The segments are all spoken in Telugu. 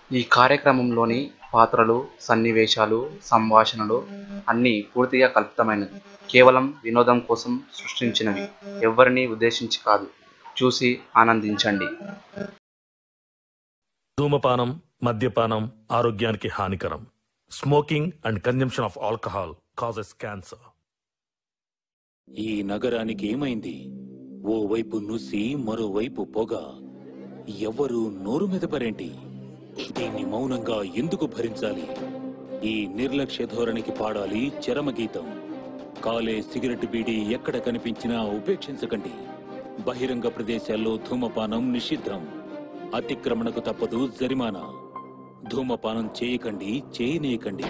ఈ కార్యక్రమంలోని పాత్రలు సన్నివేశాలు సంభాషణలు అన్నీ పూర్తిగా కల్పితమైనవి కేవలం వినోదం కోసం సృష్టించినవి ఎవరిని ఉద్దేశించి కాదు చూసి ఆనందించండి ధూమపానం మద్యపానం ఆరోగ్యానికి హానికరం smoking and consumption of alcohol causes cancer ఈ నగరానికి ఏమైంది ఓవైపు నుసి మరోవైపు పొగ ఎవ్వరూ నోరు మెదపరేంటి దీన్ని మౌనంగా ఎందుకు భరించాలి ఈ నిర్లక్ష్య ధోరణికి పాడాలి చరమగీతం కాలే సిగరెట్ బీడీ ఎక్కడ కనిపించినా ఉపేక్షించకండి బహిరంగ ప్రదేశాల్లో ధూమపానం నిషిద్ధం అతిక్రమణకు తప్పదు జరిమానా ధూమపానం చేయకండి చేయనీయకండి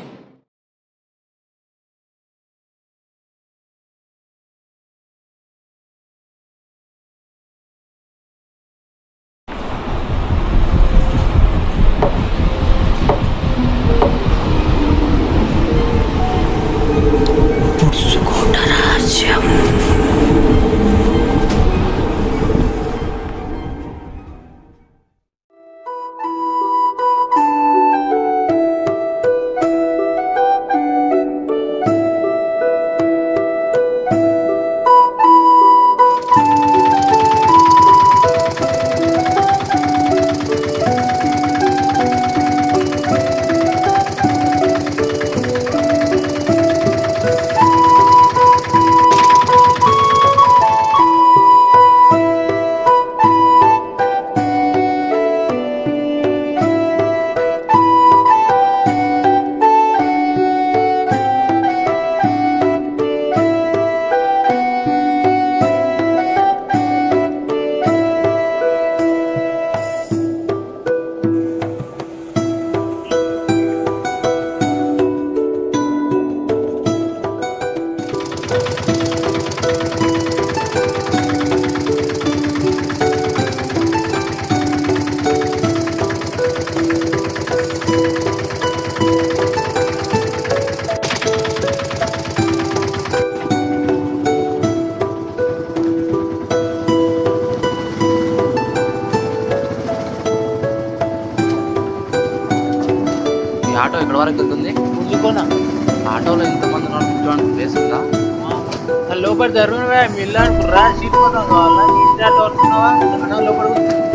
మీ ఆటో ఎక్కడి వరకు వెళ్తుంది పుంజుకోనా ఆటోలో ఎంతమంది ఉన్నారు కూర్చోడానికి ప్లేస్ ఉందా లోపల జరుగునవే మిల్లు అనుకుర్రా సీట్ కోసం కావాలా ఇన్స్టాల్ వస్తున్నావా అన్న లోపల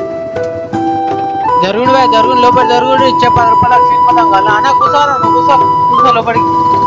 జరుగునవే జరుగు లోపల జరుగుడు ఇచ్చే పది రూపాయలకు సీట్ కోసం కావాలా అన్న కూర్చోరా నువ్వు కూర్చో కూర్చో లోపలికి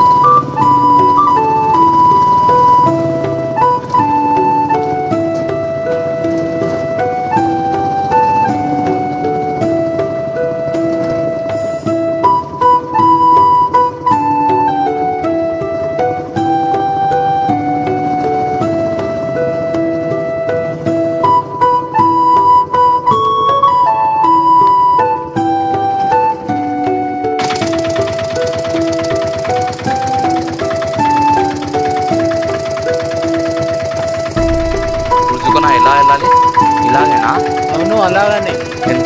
కూర్చుకున్నా ఎలా వెళ్ళాలి ఇలాగేనా అవును అలాగనే ఎంత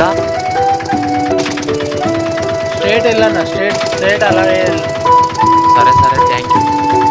స్ట్రేట్ వెళ్ళన్నా స్ట్రేట్ స్ట్రేట్ అలాగే వెళ్ళు. సరే సరే థ్యాంక్ యూ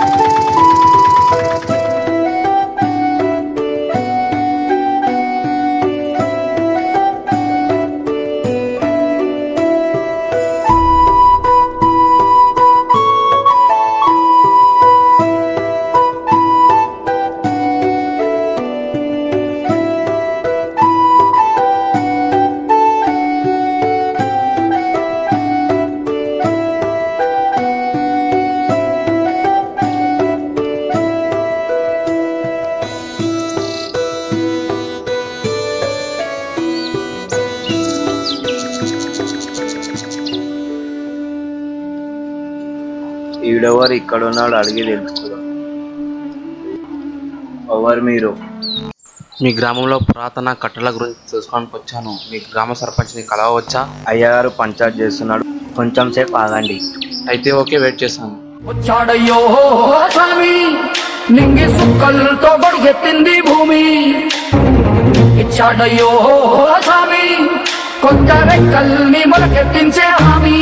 ఈడెవరు ఇక్కడ ఉన్నాడు అడిగి తెలుసుకుందాం ఎవరు మీరు మీ గ్రామంలో పురాతన కట్టల గురించి తెలుసుకోవడానికి వచ్చాను మీ గ్రామ సర్పంచ్ని కలవవచ్చా అయ్యగారు పంచాయత్ చేస్తున్నాడు కొంచెం సేపు ఆగండి అయితే ఓకే వెయిట్ చేస్తాను వచ్చాడయ్యో స్వామి నింగి సుక్కలతో గొడుగెత్తింది భూమి ఇచ్చాడయ్యో స్వామి కొత్త రెక్కల్ని మొలకెత్తించే హామీ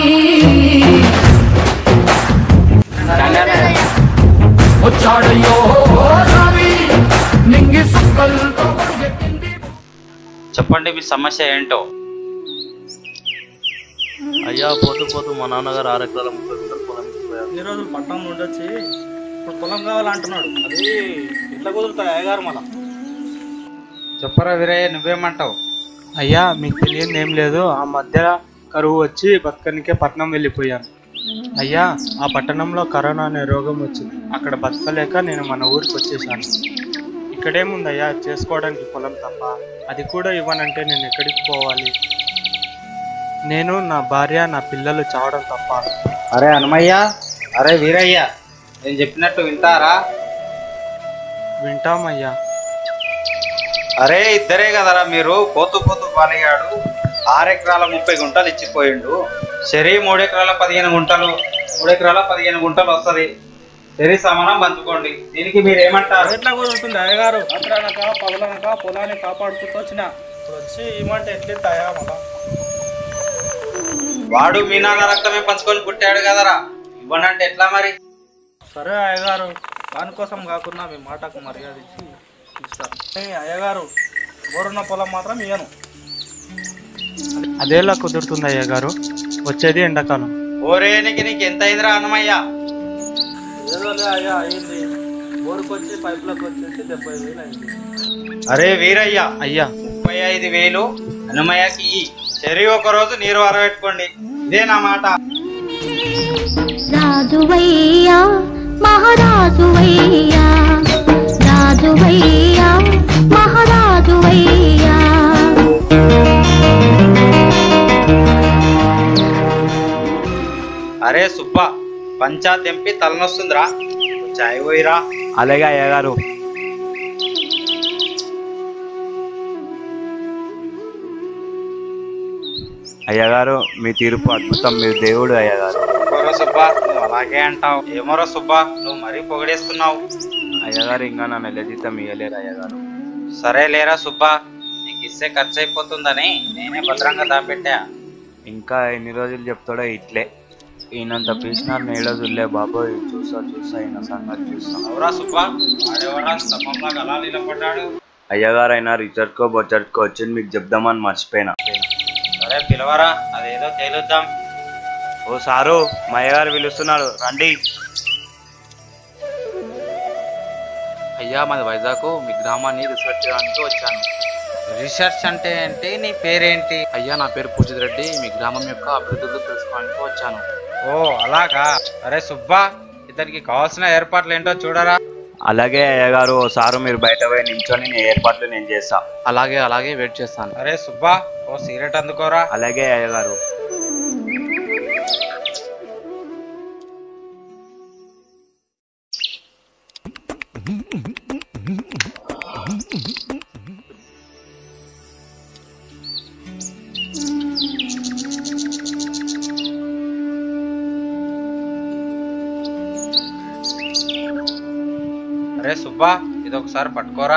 వచ్చాడయ్యో స్వామి నింగి సుక్కలతో గొడుగెత్తింది చెప్పండి మీ సమస్య ఏంటో అయ్యా పోతూ పోతూ మా నాన్నగారు ఆరు ఎకరాల ముప్పై గుంటలు పొలం ఇచ్చిపోయారు ఎన్ని రోజులు పట్టణం ఉండొచ్చి ఇప్పుడు పొలం కావాలంటున్నాడు అది ఎట్లా కుదురుతాయి అయ్యగారు మన చెప్పరా వీరయ్య నువ్వేమంటావు అయ్యా మీకు తెలియదు ఏం లేదు ఆ మధ్య కరువు వచ్చి బతకనికే పట్నం వెళ్ళిపోయాను అయ్యా ఆ పట్టణంలో కరోనా అనే రోగం వచ్చింది అక్కడ బతకలేక నేను మన ఊరికి వచ్చేసాను ఇక్కడేముందయ్యా చేసుకోవడానికి పొలం తప్ప అది కూడా ఇవ్వనంటే నేను ఎక్కడికి పోవాలి నేను నా భార్య నా పిల్లలు చావడం తప్ప అరే హనుమయ్య అరే వీరయ్య నేను చెప్పినట్టు వింటారా వింటామయ్యా అరే ఇద్దరే కదరా మీరు పోతూ పోతూ బాలిగాడు ఆరు ఎకరాల ముప్పై గుంటలు ఇచ్చిపోయిండు సరే మూడు ఎకరాల పదిహేను గుంటలు మూడు ఎకరాల పదిహేను గుంటలు వస్తది సరే సమానం పంచుకోండి దీనికి మీరు ఏమంటారు ఎట్లా కుదురుతుంది అయ్యగారు అక్కడనక పగలనక పొలాన్ని కాపాడుకుంటూ వచ్చిన ఇప్పుడు వచ్చి ఏమంటే ఎట్లెత్తాయా మళ్ళా వాడు మీ నాన్న రక్తమే పంచుకొని పుట్టాడు కదరా ఇవ్వనంటే ఎట్లా మరి సరే అయ్యగారు దానికోసం కాకుండా మీ మాటకు మర్యాద ఇచ్చి ఇస్తాను ఏ అయ్యగారు బోరున్న పొలం మాత్రం ఇయ్యను అదేలా కుదురుతుంది అయ్యా గారు వచ్చేది ఎండాకాలం ఓరేనికి నీకు ఎంత అయిందిరా హనుమయ్య ఏదోలే అయ్యా అయింది బోరుకు వచ్చి పైపులకు వచ్చేసి డెబ్బై వేలు అయింది అరే వీరయ్య అయ్యా ముప్పై ఐదు వేలు హనుమయ్యకి ఇయ్యి. సరే ఒక రోజు నీరు వరబెట్టుకోండి ఇదే నా మాట రాజువయ్యా మహారాజువయ్యా రాజువయ్యా మహారాజువయ్యా అరే సుబ్బ పంచా తెంపి తలనొస్తుందిరా చాయ్ పోయిరా అలాగే అయ్యగారు అయ్యగారు మీ తీర్పు అద్భుతం మీరు దేవుడు అయ్యగారు ఏమోరా సుబ్బ నువ్వు అలాగే అంటావు ఏమోరా సుబ్బ నువ్వు మరీ పొగిడేస్తున్నావు అయ్యగారు ఇంకా నా నెల జీతం ఇవ్వలేరు అయ్యగారు సరే లేరా సుబ్బ నీకు ఇస్తే ఖర్చు అయిపోతుందని నేనే భద్రంగా దాపెట్టా ఇంకా ఎన్ని రోజులు చెప్తాడో ఇట్లే ఈయనంత పీసినారు నేల చూడలే బాబోయ్ చూసా చూసా ఈయన సంగతి చూసా అవురా సుబ్బ ఆడేవరా స్తంభంలా అలా నిలబడ్డాడు అయ్యగారు అయినా రిచర్డ్కో బొచ్చర్డ్కో వచ్చింది మీకు చెప్దామని మర్చిపోయినా సరే పిలవరా అదేదో తేలుద్దాం ఓ సారు మా అయ్యగారు పిలుస్తున్నాడు రండి అయ్యా మాది వైజాగ్ మీ గ్రామాన్ని రీసెర్చ్ చేయడానికి వచ్చాను రీసెర్చ్ అంటే ఏంటి నీ పేరేంటి అయ్యా నా పేరు పూజిత్ రెడ్డి మీ గ్రామం యొక్క అభివృద్ధులు తెలుసుకోవడానికి వచ్చాను ఓ అలాగా అరే సుబ్బా ఇతనికి కావాల్సిన ఏర్పాట్లు ఏంటో చూడరా అలాగే అయ్యగారు ఓ సారు మీరు బయట పోయి నించొని నేను ఏర్పాట్లు నేను చేస్తా అలాగే అలాగే వెయిట్ చేస్తాను అరే సుబ్బా ఓ సిగరెట్ అందుకోరా అలాగే అయ్యగారు అరే సుబ్బా ఇది ఒకసారి పట్టుకోరా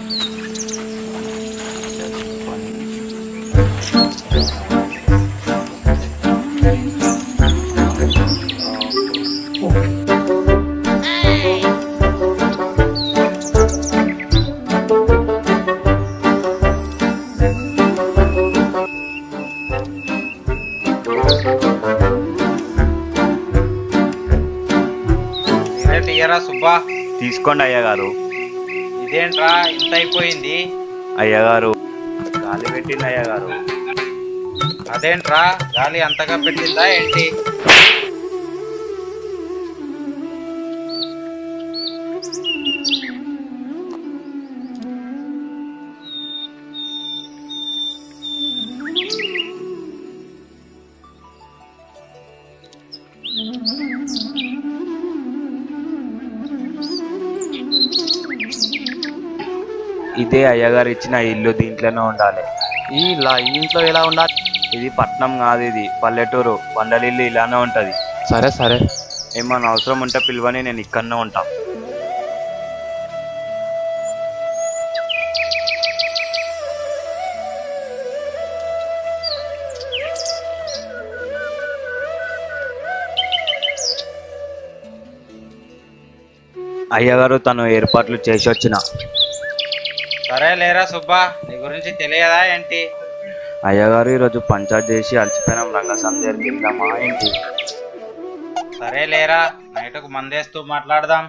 సిగరెట్ ఇయ్యరా సుబ్బా తీసుకోండి అయ్యగారు ఇదేంట్రా ఇంత అయిపోయింది అయ్యగారు గాలి పెట్టింది అయ్యగారు అదేంట్రా గాలి అంతగా పెట్టిందా ఏంటి ఇదే అయ్యగారు ఇచ్చిన ఇల్లు దీంట్లోనే ఉండాలి ఈ ఇలా ఈ ఇంట్లో ఎలా ఉండాలి ఇది పట్నం కాదు ఇది పల్లెటూరు పండలిల్లు ఇలానే ఉంటది సరే సరే ఏమన్నా అవసరం ఉంటే పిలువని నేను ఇక్కడనే ఉంటా అయ్యగారు తను ఏర్పాట్లు చేసి వచ్చిన సరే లేరా సుబ్బా నీ గురించి తెలియదా ఏంటి అయ్యగారు ఈరోజు పంచాయత్ చేసి అలసిపోయినాం రంగస్వామి దగ్గరికి వెళ్దామా ఏంటి సరే లేరా నైట్కు మందేస్తూ మాట్లాడదాం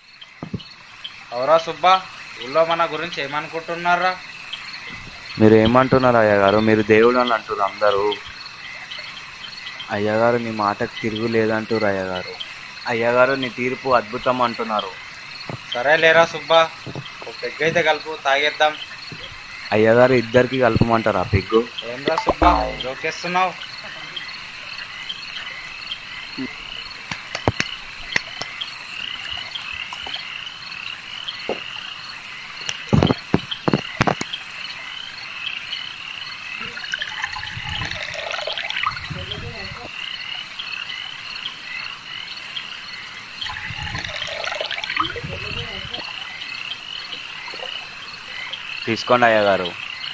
ఎవరా సుబ్బా ఊళ్ళో మన గురించి ఏమనుకుంటున్నారా మీరు ఏమంటున్నారు అయ్యగారు మీరు దేవుడు అని అంటారు అందరూ అయ్యగారు నీ మాటకు తిరుగు లేదంటారు అయ్యగారు అయ్యగారు నీ తీర్పు అద్భుతం అంటున్నారు సరే లేరా సుబ్బా ఒక పెగ్ అయితే కలుపు తాగేద్దాం అయ్యగారు ఇద్దరికి కలపమంటారా పిగ్గు ఏంరా సుబ్బా జోకేస్తున్నావు తీసుకోండి అయ్యగారు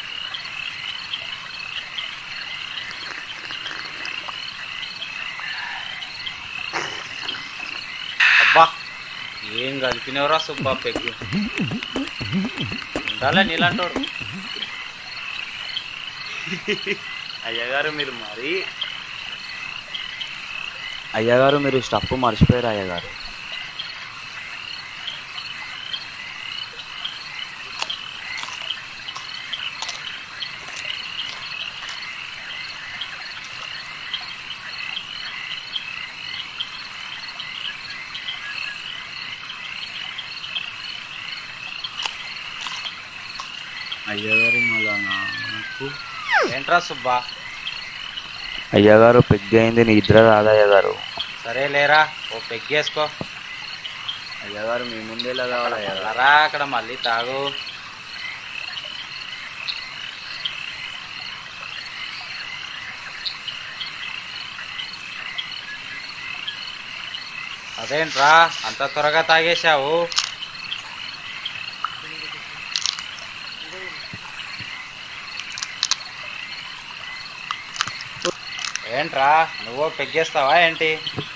అబ్బా ఏం కలిపినవరా సుబ్బా పెగ్గు ఉండాలే నీలాంటోడు అయ్యగారు మీరు మరి అయ్యగారు మీరు స్టఫ్ మర్చిపోయారు అయ్యగారు అయ్యగారు మళ్ళా నాకు ఏంట్రా సుబ్బా అయ్యగారు పెద్ద అయింది నిద్ర రాదు అయ్యగారు సరే లేరా ఓ పెగ్గేసుకో అయ్యగారు మీ ముందేలా కావాలి అయ్యగారు రా అక్కడ మళ్ళీ తాగు అదేంట్రా అంత త్వరగా తాగేశావు ఏంట్రా నువ్వు పెగ్గేస్తావా ఏంటి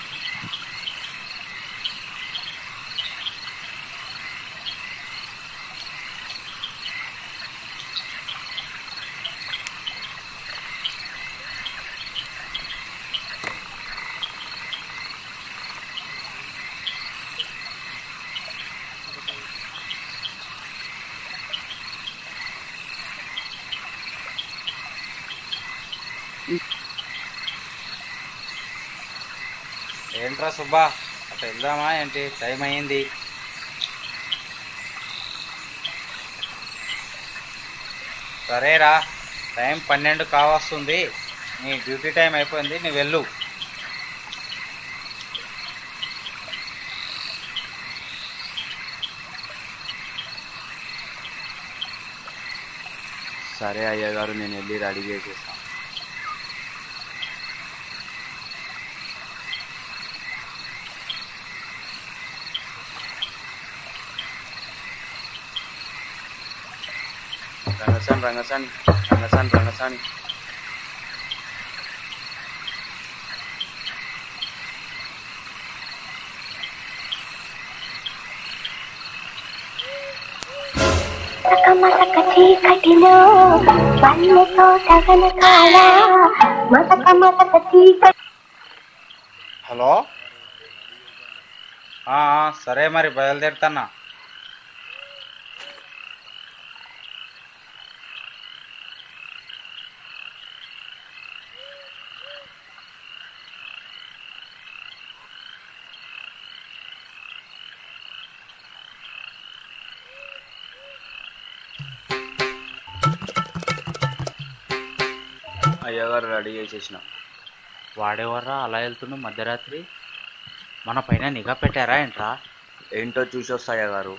ఏంట్రా సుబ్బా అటు వెళ్దామా ఏంటి టైం అయ్యింది సరేరా టైం పన్నెండు కావస్తుంది నీ డ్యూటీ టైం అయిపోయింది నువ్వు వెళ్ళు సరే అయ్యగారు నేను వెళ్ళి రెడీ చేసేస్తాను రంగసాని రంగసాని రంగసాని రంగసాని మసక చీకటిలో వన్నెతో తగన కాడ మసక మసక చీకటి హలో ఆ, ఆ, సరే మరి బయలుదేరుతానా అయ్యగారు రెడీ చేసేసిన వాడేవర్రా అలా వెళ్తున్నావు మధ్యరాత్రి మన పైన నిఘా పెట్టారా ఏంట్రా ఏంటో చూసి వస్తా అయ్యగారు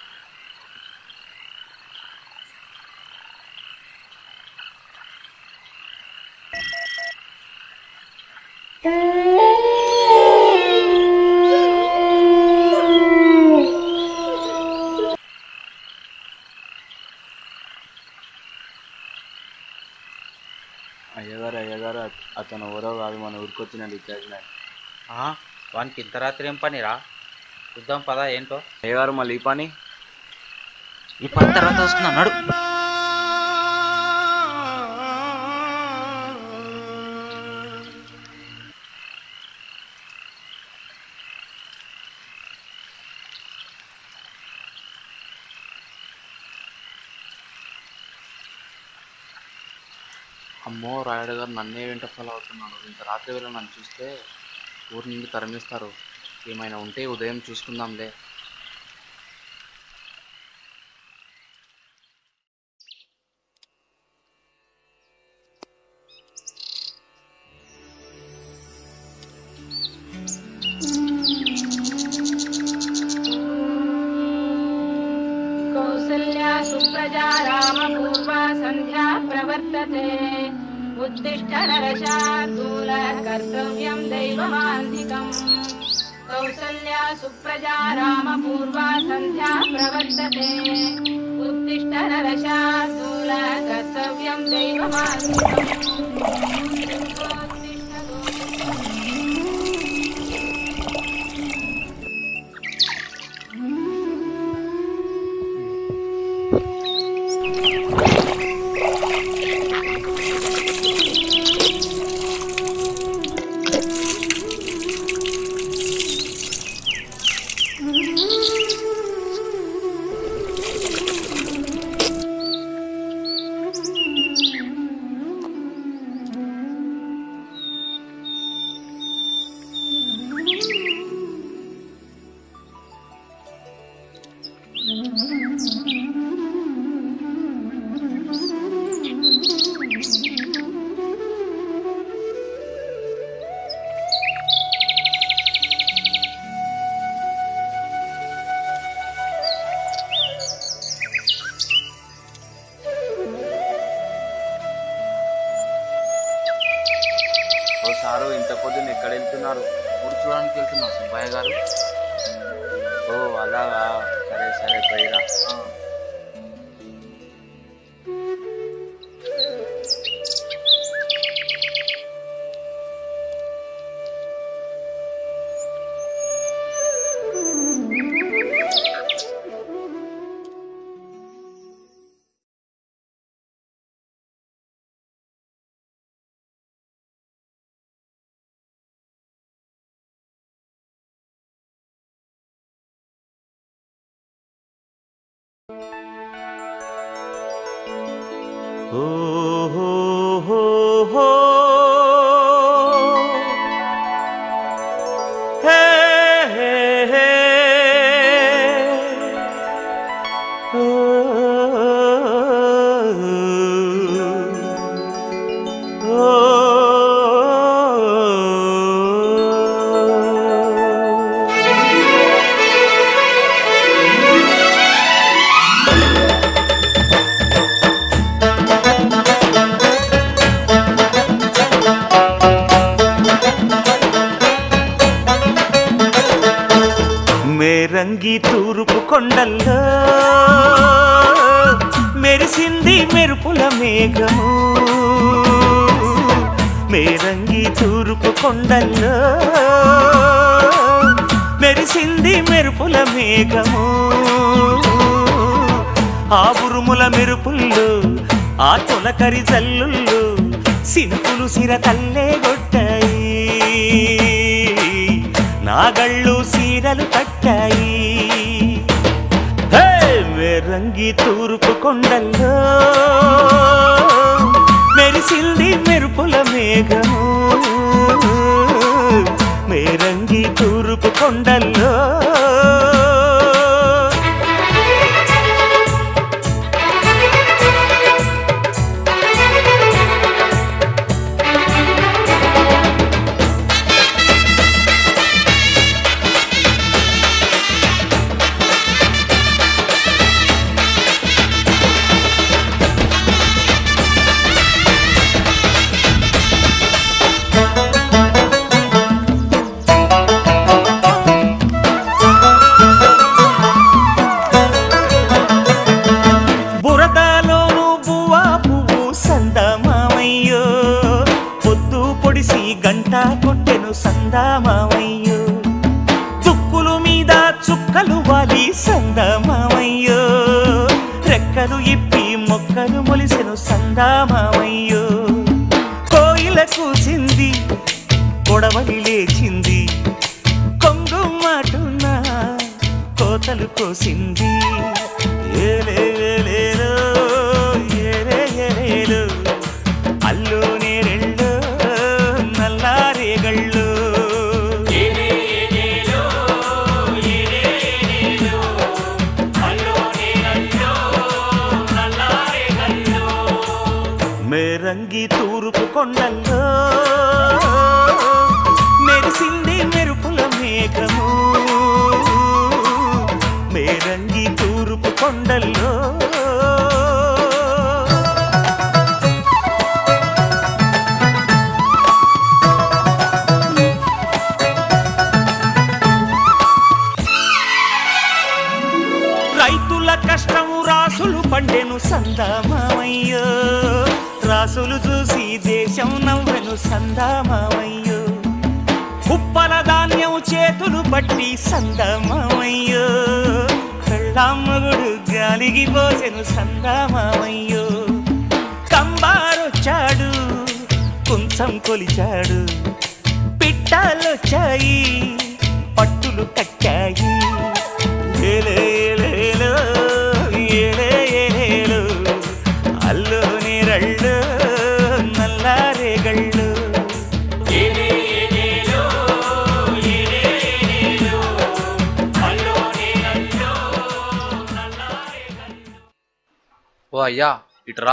అయ్యగారు అయ్యగారు అత- అతను ఎవరో కాదు మన ఊరికి వచ్చిన రిచార్జ్ మ్యాన్ ఆ, వానికి ఇంత రాత్రి ఏం పనిరా చూద్దాం పదా ఏంటో అయ్యగారు మళ్ళీ ఈ పని ఈ పని తర్వాత వస్తున్నా నడు అమ్మో రాయుడు గారు నన్నే వెంట ఫాలో అవుతున్నాడు ఇంత రాత్రి వేళ నన్ను చూస్తే ఊరి నుండి తరిమిస్తారు ఏమైనా ఉంటే ఉదయం చూసుకుందాంలే कौसल्या सुप्रजा रामपूर्वा सन्ध्या प्रवर्तते उत्तिष्ठ नरशार्दूल कर्तव्यं दैवमान्तिकम् कौसल्या सुप्रजा रामपूर्वा सन्ध्या प्रवर्तते उत्तिष्ठ नरशार्दूल कर्तव्यं ఓ సారు ఇంత పొద్దున్న ఎక్కడ వెళ్తున్నారు ఊరు చూడడానికి వెళ్తున్నా సుబ్బయ్య గారు ఓ అలాగా సరే సరే పోయిరా ఓ హో హో హో హే హే హే ఓ మేరంగి తూర్పు కొండల్లో మెరిసింది మెరుపుల మేఘము మేరంగి తూర్పు కొండల్లో మెరిసింది మెరుపుల మేఘము ఆ ఉరుముల మెరుపుల్లో ఆ తొలకరి జల్లుల్లో సినుకులు సిర తల్లే కొట్టాయి నాగళ్ళు సీరలు కట్టాయి హే! మెరంగి తూర్పు కొండల్లో మెరిసింది మెరుపుల మేఘము మేరంగి తూర్పు కొండల్లో బురదలోను బువ్వా పువ్వు సందమామయ్యో పొద్దు పొడిసి గంట కొట్టెను సందమామయ్యో చుక్కులు మీద చుక్కలు వాలి సందమామయ్యో రెక్కలు ఇప్పి మొక్కలు మొలిసెను సందమామయ్యో కోయిల కూసింది కొడవలి లేచింది కొంగు మాటున్న కోతలు కోసింది ఏలే ఏలేలో, ఏలే ఏలేలో, అల్లు కొండల్లో మెరిసింది మెరుపుల మేఘము మేరంగి తూర్పు కొండల్లో రైతుల కష్టము రాసులు పండెను సందామామయ్యో రాసులు చూసి దేశం నవ్వెను సందామామయ్యో కుప్పల ధాన్యం చేతులు పట్టి సందామామయ్యో కళ్ళమ్మగుడు గాలికి పోసెను సందామామయ్యో కంబారొచ్చాడు కుంచం కొలిచాడు పిట్టాలొచ్చాయి పట్టులు కట్టాయి ఏలేలేలో, ఏలేలేలో, అల్లో నీరళ్ళు నల్లారేగళ్ళు ఏలేలేలో, ఏలేలేలో, అల్లో నీరళ్ళు ఓ అయ్యా ఇటురా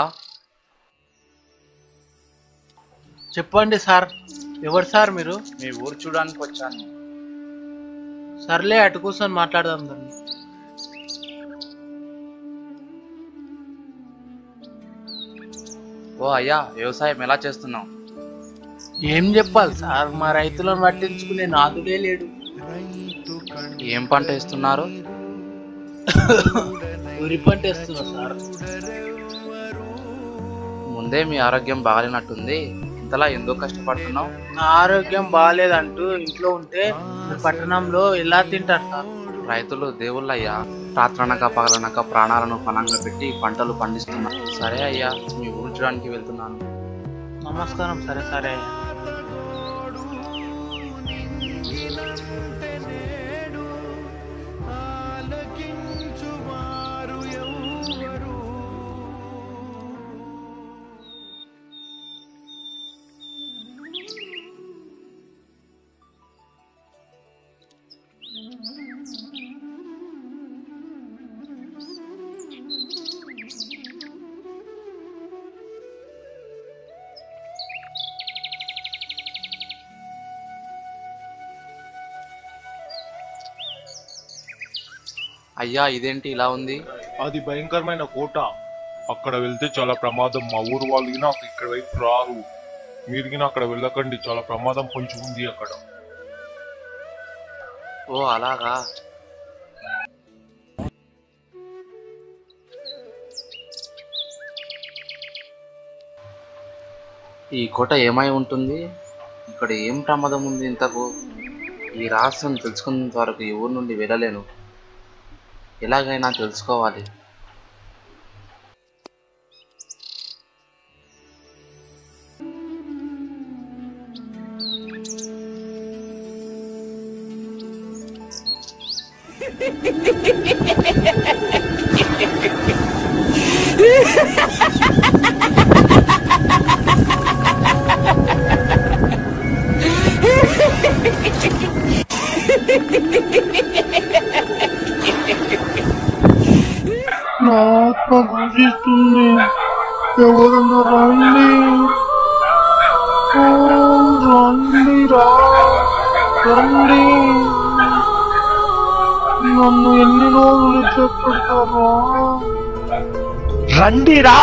చెప్పండి సార్ ఎవరు సార్ మీరు మీ ఊరు చూడడానికి వచ్చాను సర్లే అటు కూర్చొని మాట్లాడదాం దాన్ని ఓ అయ్యా వ్యవసాయం ఎలా చేస్తున్నావు ఏం చెప్పాలి సార్ మా రైతులను పట్టించుకునే నాదుడే లేడు ఏం పంట వేస్తున్నారు వరి పంట వేస్తున్నా సార్ ముందే మీ ఆరోగ్యం బాగాలేనట్టుంది ఇంతలా ఎందుకు కష్టపడుతున్నావు నా ఆరోగ్యం బాగాలేదంటూ ఇంట్లో ఉంటే ఈ పట్టణంలో ఎలా తింటారు సార్ రైతులు దేవుళ్ళయ్యా రాత్రనక పగలనక ప్రాణాలను పణంగా పెట్టి పంటలు పండిస్తున్నారు సరే అయ్యా మీ ఊరు చూడడానికి వెళ్తున్నాను నమస్కారం సరే సరే అయ్యా ఇదేంటి ఇలా ఉంది అది భయంకరమైన కోట అక్కడ వెళ్తే చాలా ప్రమాదం మా ఊరు వాళ్ళు గిన ఇక్కడ వైపు రారు మీరు గిన అక్కడ వెళ్ళకండి చాలా ప్రమాదం కొంచెం ఉంది అక్కడ ఓ అలాగా ఈ కోట ఏమై ఉంటుంది ఇక్కడ ఏం ప్రమాదం ఉంది ఇంతకు ఈ రహస్యం తెలుసుకున్నంత వరకు ఈ ఊరు నుండి వెళ్ళలేను ఎలాగైనా తెలుసుకోవాలి నా ఆత్మ ఘోషిస్తుంది ఎవరన్నా రండి ఓ, రండి రా రండి నన్ను ఎన్ని రోజులు చెప్పుతారా రండి రా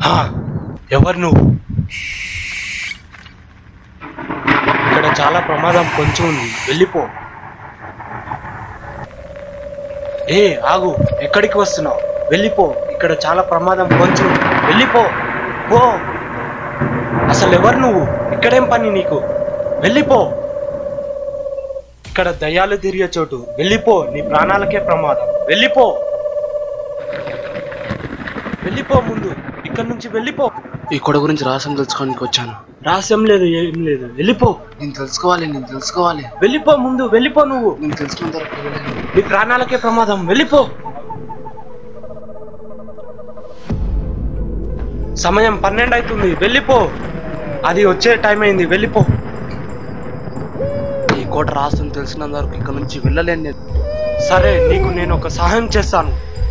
హా, ఎవరు నువ్వు ఇక్కడ చాలా ప్రమాదం కొంచెం ఉంది వెళ్ళిపో ఏ ఆగు ఎక్కడికి వస్తున్నావు వెళ్ళిపో ఇక్కడ చాలా ప్రమాదం కొంచెం ఉంది. వెళ్ళిపో పో అసలు ఎవరు నువ్వు ఇక్కడేం పని నీకు వెళ్ళిపో ఇక్కడ దయ్యాలు తిరిగే చోటు వెళ్ళిపో నీ ప్రాణాలకే ప్రమాదం వెళ్ళిపో వెళ్ళిపో ముందు ఇక్కడ నుంచి వెళ్ళిపో ఈ కొడ గురించి రహస్యం తెలుసుకోవడానికి వచ్చాను రహస్యం లేదు ఏం లేదు వెళ్ళిపో నేను తెలుసుకోవాలి నేను తెలుసుకోవాలి వెళ్ళిపో ముందు వెళ్ళిపో నువ్వు నేను తెలుసుకున్న తర్వాత వెళ్ళలేను. నీ ప్రాణాలకే ప్రమాదం వెళ్ళిపో సమయం పన్నెండు అవుతుంది వెళ్ళిపో అది వచ్చే టైం అయింది వెళ్ళిపో ఈ కోట రహస్యం తెలిసినంత వరకు ఇక్కడ నుంచి వెళ్ళలేను నేను సరే నీకు నేను ఒక సహాయం చేస్తాను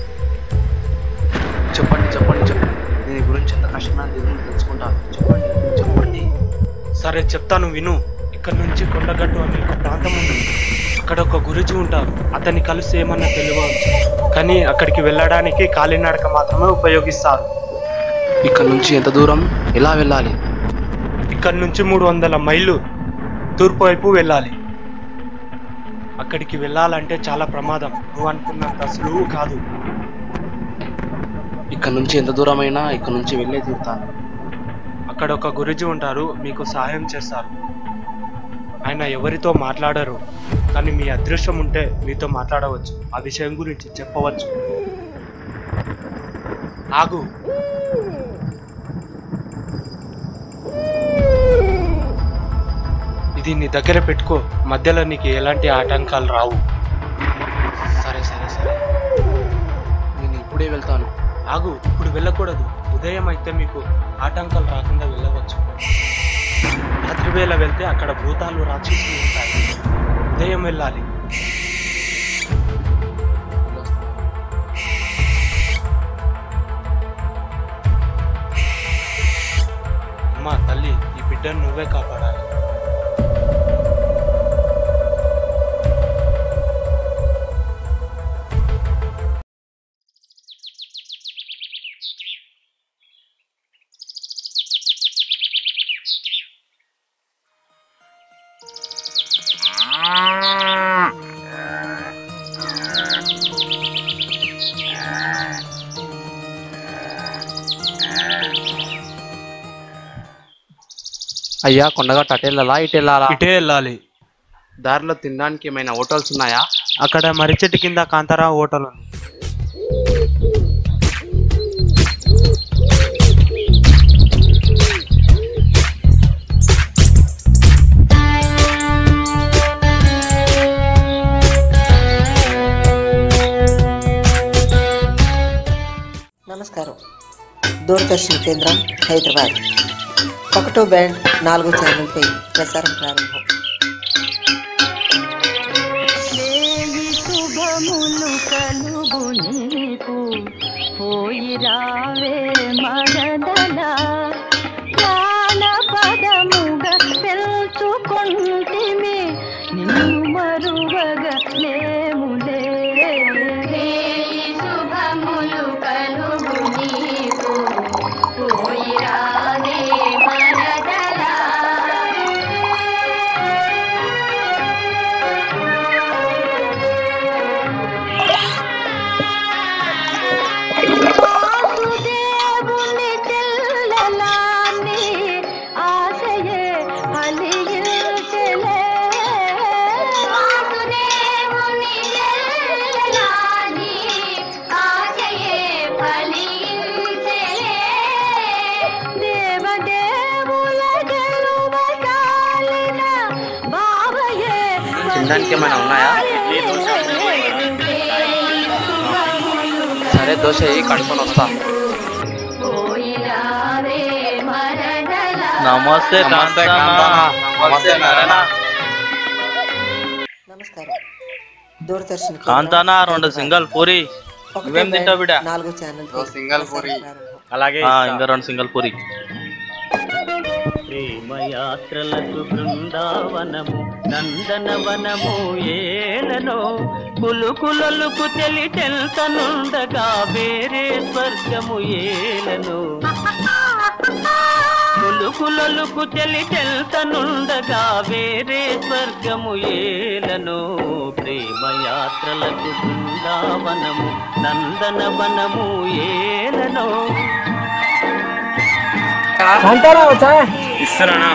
చెప్పండి చెప్పండి చెప్పండి దీని గురించి ఎంత కష్టమైన దీని తెలుసుకుంటా చెప్పండి చెప్పండి సరే చెప్తాను విను ఇక్కడ నుంచి కొండగట్టు అనే ఒక ప్రాంతం ఉంది అక్కడ ఒక గురుజీ ఉంటారు అతన్ని కలిసి ఏమన్నా తెలియవచ్చు కానీ అక్కడికి వెళ్ళడానికి కాలినడక మాత్రమే ఉపయోగిస్తారు ఇక్కడ నుంచి ఎంత దూరం ఎలా వెళ్ళాలి ఇక్కడ నుంచి మూడు వందల మైళ్ళు తూర్పు వైపు వెళ్ళాలి అక్కడికి వెళ్ళాలంటే చాలా ప్రమాదం నువ్వు అనుకున్నంత సులువు కాదు ఇక్కడ నుంచి ఎంత దూరమైనా ఇక్కడ నుంచి వెళ్ళే తీరుతాను అక్కడ ఒక గురుజీ ఉంటారు మీకు సహాయం చేస్తారు ఆయన ఎవరితో మాట్లాడరు కానీ మీ అదృష్టం ఉంటే మీతో మాట్లాడవచ్చు ఆ విషయం గురించి చెప్పవచ్చు ఆగు ఇది నీ దగ్గర పెట్టుకో మధ్యలో నీకు ఎలాంటి ఆటంకాలు రావు సరే సరే సరే నేను ఇప్పుడే వెళ్తాను ఆగు ఇప్పుడు వెళ్ళకూడదు ఉదయం అయితే మీకు ఆటంకాలు రాకుండా వెళ్ళవచ్చు రాత్రి వేళ వెళ్తే అక్కడ భూతాలు రాక్షసులు ఉంటాయి ఉదయం వెళ్ళాలి అమ్మా తల్లి ఈ బిడ్డను నువ్వే కాపాడాలి అయ్యా కొండగట్టు అటు వెళ్ళాలా ఇటు వెళ్ళాలా ఇటే వెళ్ళాలి దారిలో తినడానికి ఏమైనా హోటల్స్ ఉన్నాయా అక్కడ మర్రి చెట్టు కింద కాంతారా హోటల్ ఉంది నమస్కారం దూరదర్శన్ కేంద్రం హైదరాబాద్ ఒకటో బ్యాండ్ నాలుగో ఛానల్పై ప్రసారం ప్రారంభం శుభములు కలుగు నీకు పోయి రావే మరదల ప్రాణ పదముగా తెలుసుకుంటిమి నిన్ను మరువగా లేములే శుభములు కలుగు నీకు పోయి రావే మరదల వాసుదేవుని చెల్లెలాని ఆశయే ఫలించెలే. వాసుదేవుని చెల్లెలాని ఆశయే ఫలించెలే. దేవదేవుల గెలువసాలిన బావయే తినడానికి ఏమైనా ఉన్నాయా సరే దోశ వేయి కడుక్కొని వస్తా నమస్తే నమస్తే కాంతన్న. కాంతన్న. నమస్తే నారాయణ. నమస్కారం దూరదర్శన్ కేంద్రం కాంతానా రెండు హైదరాబాద్. సింగల్ పూరి ఒకటో నువ్వేం బ్యాండ్ తింటావు బిడ్డ నాలుగో ఛానల్ సింగల్ పూరి అలాగే ఇంకా రెండు సింగల్ పూరి ప్రేమయాత్రలకు బృందావనము నందనవనము ఏలనో కులుకులలకు తెలి నుండగా వేరే స్వర్గము ఏలను కొలుకులొలుకు తెలి తెల్తనుండగా వేరే స్వర్గము ఏలను ప్రేమయాత్రలకు బృందావనము నందనవనము ఏలను ఇస్తారా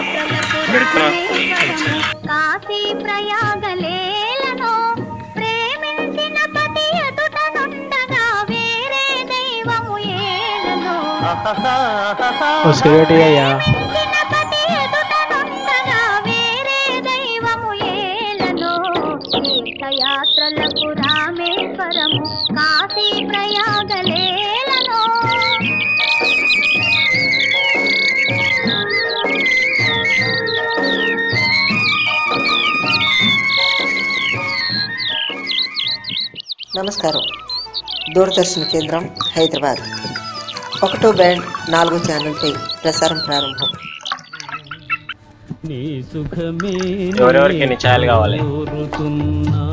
కాశీ ప్రయాగలేలను ప్రేమించిన పతి ఎదుట నుండగా వేరే దైవము ఏలను ఓ సెక్యూరిటీ అయ్యా ప్రేమించిన పతి ఎదుట నుండగా వేరే దైవము ఏలను తీర్థయాత్రలకు రామేశ్వరము కాశీ ప్రయాగలేలను నమస్కారం దూరదర్శన్ కేంద్రం హైదరాబాద్ ఒకటో బ్యాండ్ నాలుగో ఛానల్పై ప్రసారం ప్రారంభం నీ సుఖమే ఎవరెవరికి ఎన్ని ఛాయలు కావాలి? కోరుతున్నా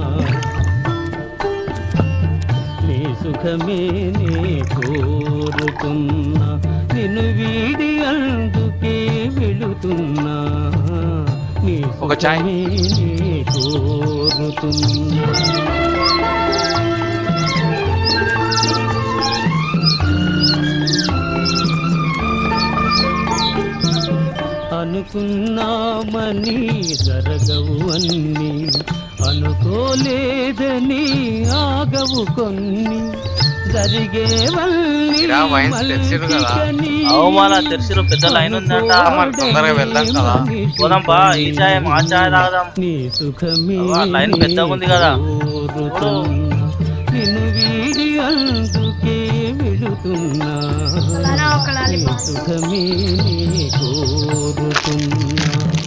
నీ సుఖమే నే కోరుతున్నా నిన్ను వీడి అందుకే వెళుతున్నా నీ ఒక ఛాయ్. సుఖమే నే కోరుతున్నా అనుకున్నామని జరగవు అన్ని అనుకోలేదని ఆగవు కొన్ని జరిగేవల్ని ఇరా వైన్స్ తెరిచిర్రు కదా. అవమాన తెరిచిరు పెద్ద లైన్ ఉందంట మరి తొందరగా వెళ్దాం కదా పోదాం బా ఈ చాయ్ మా చాయ్ తాగదాం నీ సుఖమే అవ్వ, లైన్ పెద్దగా ఉంది కదా కోరుతున్నా. నిన్ను వీడి అందుకే వెళుతున్నా నీ సుఖమే నీ కోరుతున్నా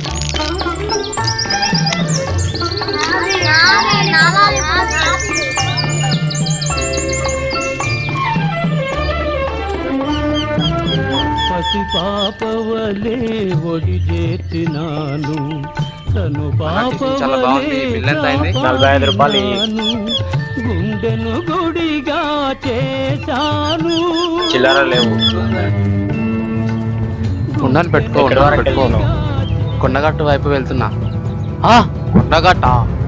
పసి పాపవలే ఒడి చేర్చినాను తను చాలా బాగుంది. బిల్ ఎంత అయింది? నలభై ఐదు రూపాయలు ఇయ్యి. పాపవలే గుండెను గుడిగా చేశాను చిల్లర లేవు ఉండాలి పెట్టుకో ఎక్కడి ఉండాలి వరకు పెట్టుకో వెళ్తున్నావు? కొండగట్టు వైపు వెళ్తున్నా ఆ కొండగట్ట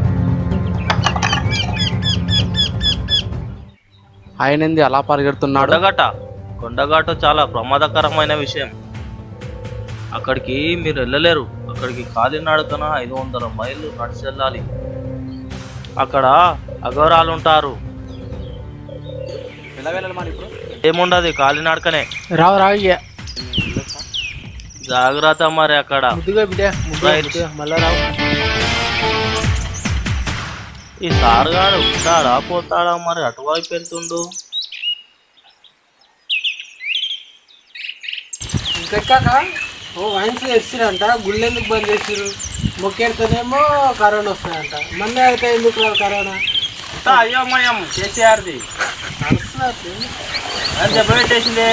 ఆయనంది అలా పరిగెడుతున్నాడు కొండగట్ట కొండగట్ట చాలా ప్రమాదకరమైన విషయం అక్కడికి మీరు వెళ్ళలేరు అక్కడికి కాలినడకన ఐదు వందల మైళ్ళు నడిచి వెళ్ళాలి అక్కడ అఘోరాలు ఉంటారు ఎలా వెళ్ళాలి మరి ఇప్పుడు ఏముండదు కాలినడకనే రావు రావు ఇయ్య. జాగ్రత్త మరి అక్కడ ముద్దుగా బిడ్డ ముద్దుగా Right. ముద్దుగా మళ్ళా రావు ఈ సారుగాడు ఉంటాడా పోతాడా మరి అటువైపు వెళ్తుండు ఇంకెక్కాక ఓ వైన్స్ తెచ్చిరంట గుళ్ళు ఎందుకు బంద్ చేసిరు మొక్కేడితేనేమో కరోనా వస్తాయంట మళ్ళీ అయితే ఎందుకు రాదు కరోనా అయ్యోమయం కేసీఆర్ది అని దెబ్బ పెట్టేసిందే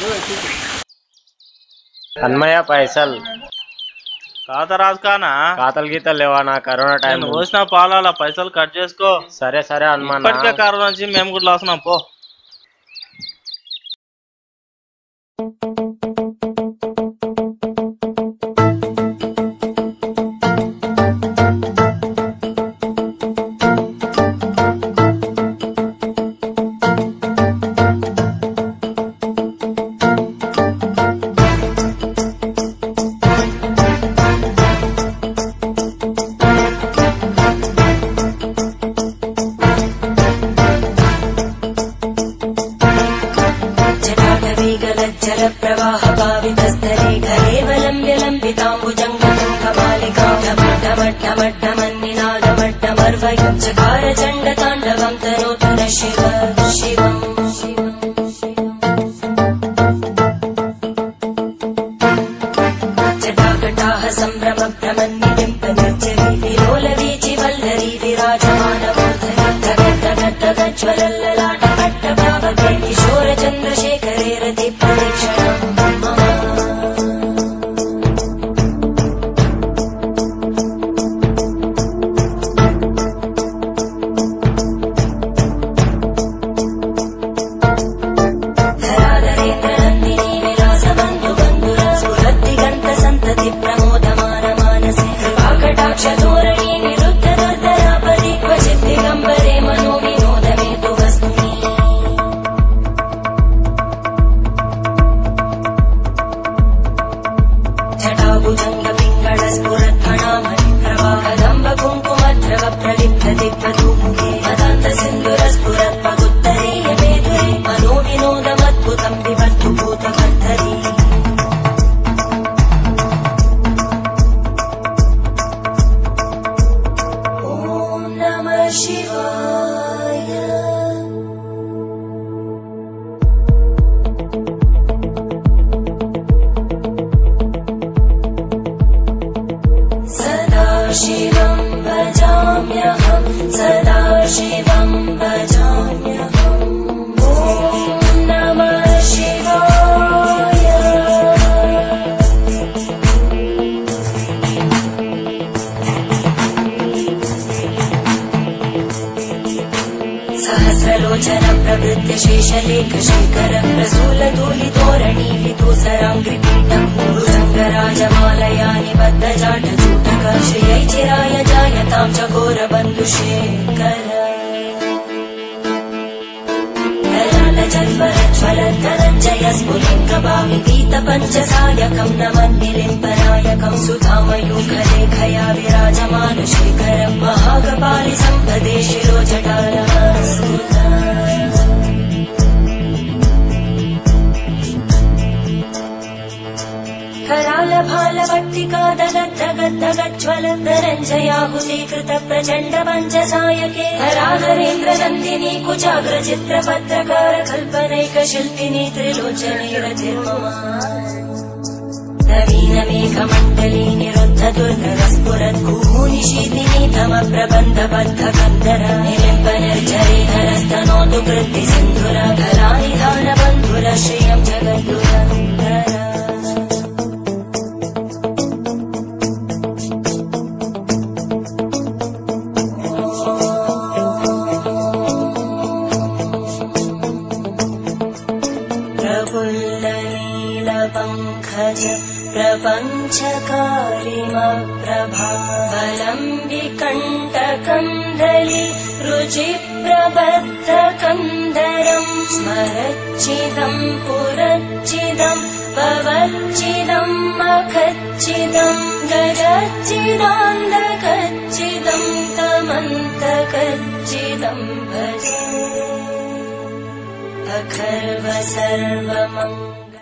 అన్మయ్య పైసలు ఖాతా రాదు కానా ఖాతాలు గీతలు లేవా నా కరోనా టైం నేను పోసిన పాలాల పైసలు కట్ చేసుకో సరే సరే ఇప్పటికే హనుమాన్ కరోనా నుంచి మేము కూడా లాస్తున్నాం పో జటాటవీగలజ్జల ప్రవాహ భావితస్థలే కలేవలంబ్య లంబితాంబుజంగతుంగమాలికామట్టమట్టమట్టమన్నినాదమట్టమర్వయం చకార చండ తాండవం తనోతు న శివ శివం జటాకటాహ సంభ్రమ భ్రమన్నిడింప నిర్జరి విలోల వీచి వల్లరి విరాజమానమూర్ధరి తగట్టగట్టగజ్వలల్లలాట పట్ట భావకే కిశోర చంద్రశేఖరే రతి ప్రదక్షిణం మమ ధరాధరేంద్ర నందిని విలాస బంధు బంధురాసు मध्यशेषलेखशेखर प्रसूलधूलितोरणि विदूसराङ्घ्रिपीठम् भुजङ्गराजमालया निबद्धजाटचूटक श्रियै चिराय जायतां च घोरबन्धुशेखर ज्वलज्वलज्वलद्धनञ्जय स्फुलिङ्गभावितीतपञ्चसायकम् न मन्दिलिम्पनायकम् सुधामयूखलेखया विराजमानशेखरम् महाकपालि सम्पदे शिरोजटानमस्तुता करालभालभट्टिका दगद्दगद्दगज्ज्वलद्धरञ्जयाहुतीकृत प्रचण्ड पञ्चसायके हराहरेन्द्रनन्दिनी कुचाग्रचित्रपत्रकार कल्पनैकशिल्पिनी त्रिलोचने रतिर्मम नवीनमेघमण्डली निरुद्ध दुर्गस्फुरत् कुहूनिशीतिनी तम प्रबन्धबद्ध कन्दर निलिम्ब निर्झरीधरस्तनोतु कृत्ति सिन्धुर घरानिधान बन्धुर श्रियम् जगद्दुरन्दर प्रफुल्लनीलपङ्खज प्रपञ्चकारिमप्रभावलम् विकण्टकन्दलि रुचिप्रबद्धकन्दरम् स्मरच्चिदम् पुरच्चिदम् पवच्चिदम् मखच्चिदम् गजच्चिदान्दकच्चिदम् तमन्तकच्चिदम् भजे अखर्व सर्वमङ्ग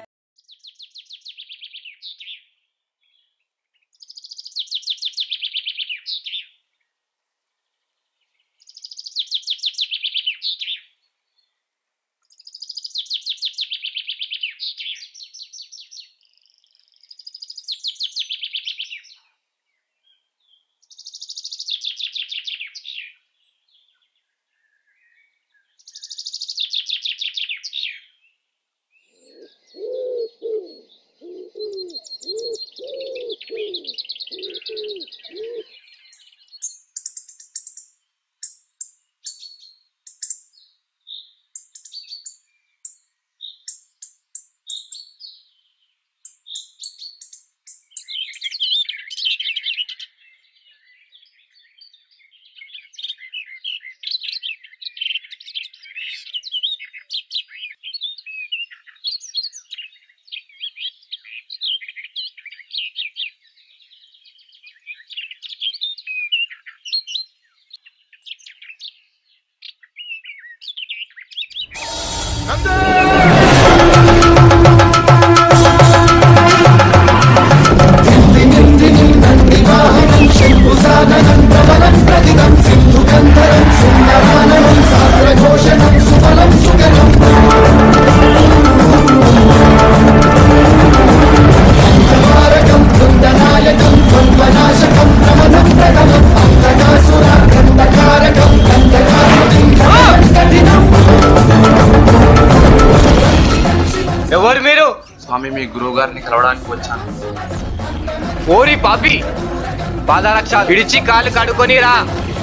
ఎవరు మీరు స్వామి మీ గురువు గారిని కలవడానికి వచ్చాను ఓరి పాపి పాదరక్ష విడిచి కాలు కడుకొని రా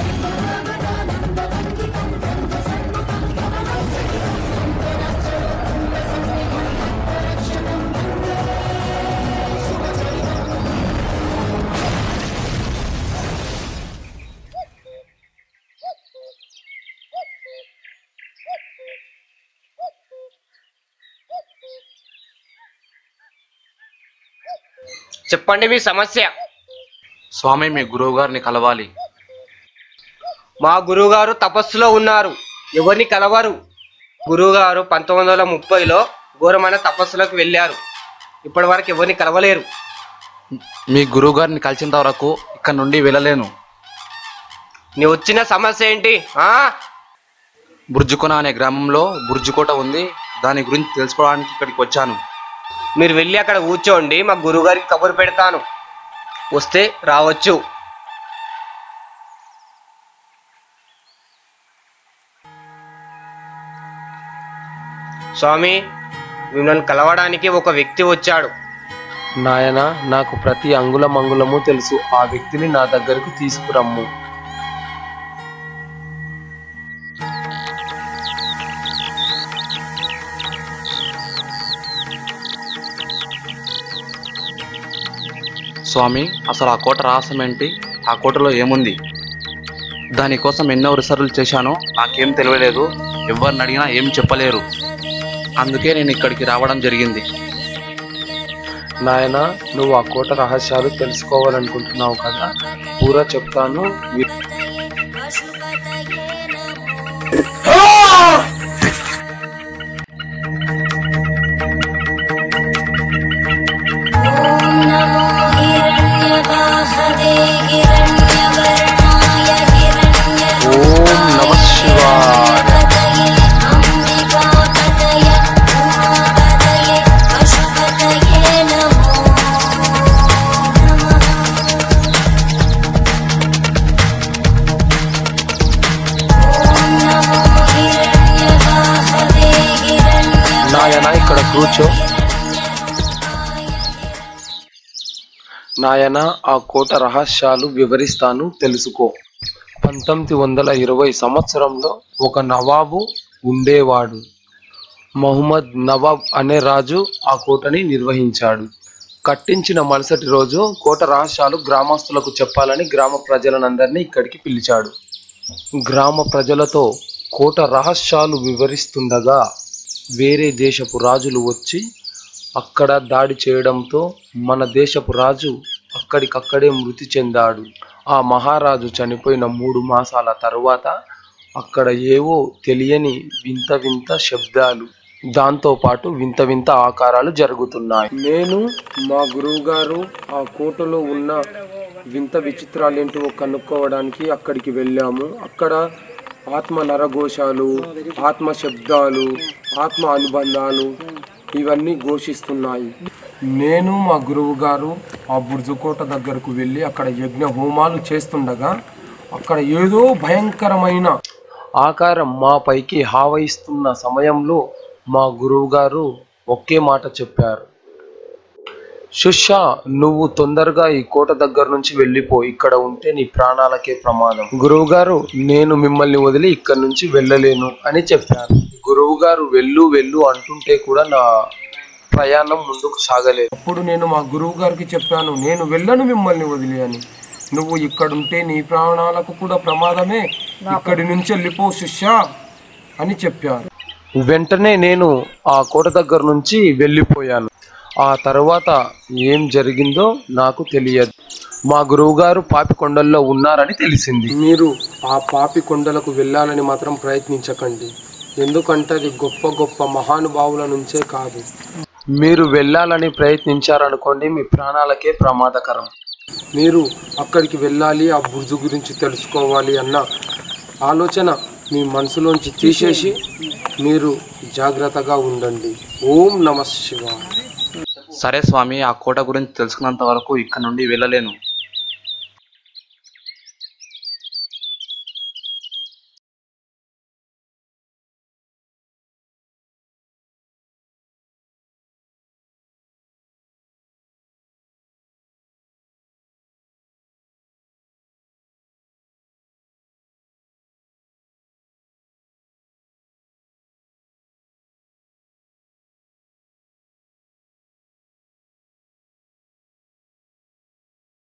చెప్పండి మీ సమస్య స్వామి మీ గురువు గారిని కలవాలి మా గురువుగారు తపస్సులో ఉన్నారు ఎవరిని కలవరు గురువుగారు పంతొమ్మిది వందల ముప్పైలో ఘోరమైన తపస్సులకు వెళ్ళారు ఇప్పటి వరకు ఎవరిని కలవలేరు మీ గురువు గారిని కలిసేంత వరకు ఇక్కడ నుండి వెళ్ళలేను నీ వచ్చిన సమస్య ఏంటి ఆ బుర్జుకొన అనే గ్రామంలో బుర్జుకోట ఉంది దాని గురించి తెలుసుకోవడానికి ఇక్కడికి వచ్చాను మీరు వెళ్ళి అక్కడ కూర్చోండి మా గురువుగారికి కబురు పెడతాను వస్తే రావచ్చు స్వామి మిమ్మల్ని కలవడానికి ఒక వ్యక్తి వచ్చాడు నాయన నాకు ప్రతి అంగుళం అంగుళము తెలుసు ఆ వ్యక్తిని నా దగ్గరకు తీసుకురమ్ము స్వామి అసలు ఆ కోట రహస్యం ఏంటి ఆ కోటలో ఏముంది దానికోసం ఎన్నో రిసర్చ్లు చేశాను నాకేం తెలియలేదు ఎవరిని అడిగినా ఏం చెప్పలేరు అందుకే నేను ఇక్కడికి రావడం జరిగింది నాయన నువ్వు ఆ కోట రహస్యాలు తెలుసుకోవాలనుకుంటున్నావు కదా పూరా చెప్తాను వి- ఓం నమ శివాయ నాయన ఇక్కడ కూర్చో నాయన ఆ కోట రహస్యాలు వివరిస్తాను తెలుసుకో పంతొమ్మిది వందల ఇరవై సంవత్సరంలో ఒక నవాబు ఉండేవాడు మహమ్మద్ నవాబ్ అనే రాజు ఆ కోటని నిర్వహించాడు కట్టించిన మరుసటి రోజు కోట రహస్యాలు గ్రామస్తులకు చెప్పాలని గ్రామ ప్రజలనందరినీ ఇక్కడికి పిలిచాడు గ్రామ ప్రజలతో కోట రహస్యాలు వివరిస్తుండగా వేరే దేశపు రాజులు వచ్చి అక్కడ దాడి చేయడంతో మన దేశపు రాజు అక్కడికక్కడే మృతి చెందాడు ఆ మహారాజు చనిపోయిన మూడు మాసాల తరువాత అక్కడ ఏవో తెలియని వింత వింత శబ్దాలు దాంతో పాటు వింత వింత ఆకారాలు జరుగుతున్నాయి నేను మా గురువు గారు ఆ కోటలో ఉన్న వింత విచిత్రాలేంటివో కనుక్కోవడానికి అక్కడికి వెళ్ళాము అక్కడ ఆత్మ నరఘోషాలు ఆత్మ శబ్దాలు ఆత్మ అనుబంధాలు ఇవన్నీ ఘోషిస్తున్నాయి నేను మా గురువు గారు ఆ బుర్జుకోట దగ్గరకు వెళ్ళి అక్కడ యజ్ఞ హోమాలు చేస్తుండగా అక్కడ ఏదో భయంకరమైన ఆకారం మా పైకి హావయిస్తున్న సమయంలో మా గురువు గారు ఒకే మాట చెప్పారు సుషా నువ్వు తొందరగా ఈ కోట దగ్గర నుంచి వెళ్ళిపో ఇక్కడ ఉంటే నీ ప్రాణాలకే ప్రమాదం గురువు గారు నేను మిమ్మల్ని వదిలి ఇక్కడ నుంచి వెళ్ళలేను అని చెప్పాను గురువు గారు వెళ్ళు వెళ్ళు అంటుంటే కూడా నా ప్రయాణం ముందుకు సాగలేదు అప్పుడు నేను మా గురువు గారికి చెప్పాను నేను వెళ్ళను మిమ్మల్ని వదిలి అని నువ్వు ఇక్కడుంటే నీ ప్రాణాలకు కూడా ప్రమాదమే ఇక్కడి నుంచి వెళ్ళిపో శిష్యా అని చెప్పారు వెంటనే నేను ఆ కోట దగ్గర నుంచి వెళ్ళిపోయాను ఆ తర్వాత ఏం జరిగిందో నాకు తెలియదు మా గురువుగారు పాపి కొండల్లో ఉన్నారని తెలిసింది మీరు ఆ పాపి కొండలకు వెళ్ళాలని మాత్రం ప్రయత్నించకండి ఎందుకంటే అది గొప్ప గొప్ప మహానుభావుల నుంచే కాదు మీరు వెళ్ళాలని ప్రయత్నించారనుకోండి మీ ప్రాణాలకే ప్రమాదకరం మీరు అక్కడికి వెళ్ళాలి ఆ బుర్జు గురించి తెలుసుకోవాలి అన్న ఆలోచన మీ మనసులోంచి తీసేసి మీరు జాగ్రత్తగా ఉండండి ఓం నమ శివాయ సరే స్వామి ఆ కోట గురించి తెలుసుకున్నంత వరకు ఇక్కడ నుండి వెళ్ళలేను